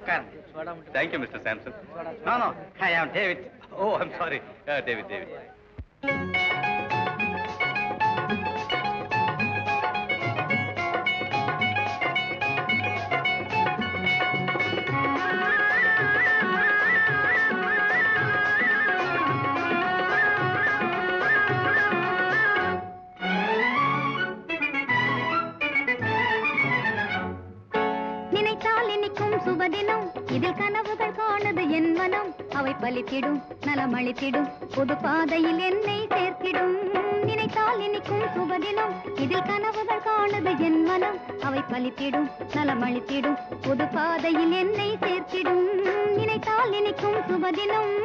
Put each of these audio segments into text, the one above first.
உட்காருங்க சோடா மட்டும் thank you mister Samson no no I am David oh I'm sorry David David நினைத்தால் இனிக்கும் சுபதினம் இதில் கனவுகள் காணுது என் மனம் அவை பலித்திடும் நலமளித்திடும் புது பாதையில் என்னை சேர்த்திடும் நினைத்தால் இனிக்கும் சுபதினம் இதில் கனவுகள் காணுது என் மனம் அவை பலித்திடும் நலமளித்திடும் புது பாதையில் என்னை சேர்த்திடும் நினைத்தால் இனிக்கும் சுபதினம்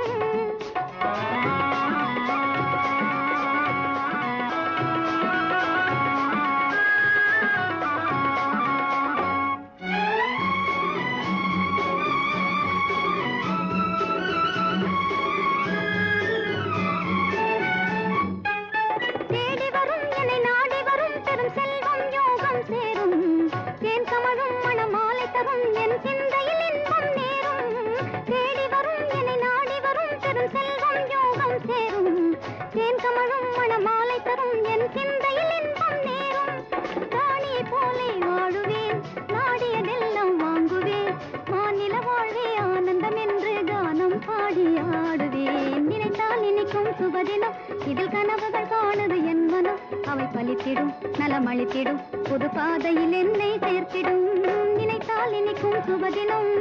தேடி வரும் என்னை நாடி வரும் பெரும் செல்வம் யோகம் சேரும் தேன் கமழும் மணமாலை தரும் என் சிந்தையில் இன்பம் நேரும் தேடி வரும் என்னை நாடி வரும் பெரும் செல்வம் யோகம் சேரும் தேன் கமழும் மணமாலை தரும் என் சிந்தையில் இன்பம் நேரும் ராணியை போலே வாழுவேன் நாடியதெல்லாம் வாங்குவேன் மாநில வாழ்வே ஆனந்தம் என்று கானம் பாடி ஆடுவேன் நினைத்தால் இனிக்கும் சுபதினம் இதில் கனவுகள் காணுது என் மனம் அவை பலித்திடும் நலமளித்திடும் புது பாதையில் என்னை சேர்த்திடும் நினைத்தால் இனிக்கும் சுபதினம்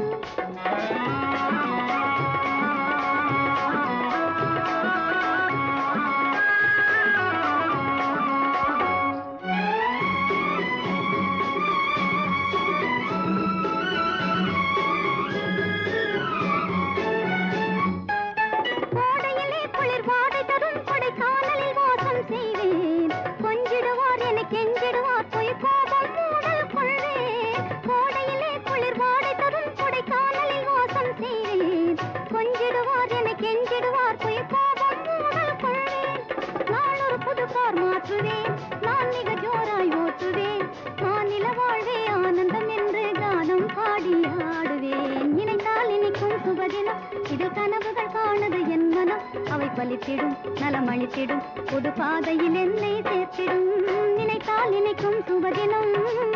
கோடையிலே குளிர் வாடை தரும் கொடைக்கானலில் வாசம் செய்வேன் கொஞ்சிடுவார் என கெஞ்சிடுவார் பொய் கோபம் மூடல் கொள்வேன் கோடையிலே குளிர் வாடை தரும் கொடைக்கானலில் வாசம் செய்வேன் கொஞ்சிடுவார் என கெஞ்சிடுவார் பொய் கோபம் மூடல் கொள்வேன் நாளொரு புது கார் மாற்றுவேன் நான் மிக ஜோராய் ஓட்டுவேன் மாநில வாழ்வே ஆனந்தம் என்று கானம் பாடி ஆடுவேன் நினைத்தால் இனிக்கும் சுபதினம் இதில் கனவுகள் காணுது என் மனம் அவை பலித்திடும் நலமளித்திடும் புது பாதையில் என்னை சேர்த்திடும் நினைத்தால் இனிக்கும் சுபதினம்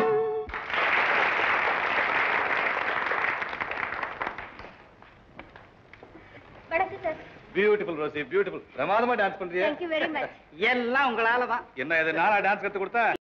வணக்கம் சார் பியூட்டிஃபுல் ரோசி பியூட்டிஃபுல் பிரமாதமா டான்ஸ் பண்றியா தேங்க்யூ வெரி மச் எல்லாம் உங்களால தான் என்ன இது நானா டான்ஸ் கத்து கொடுத்தா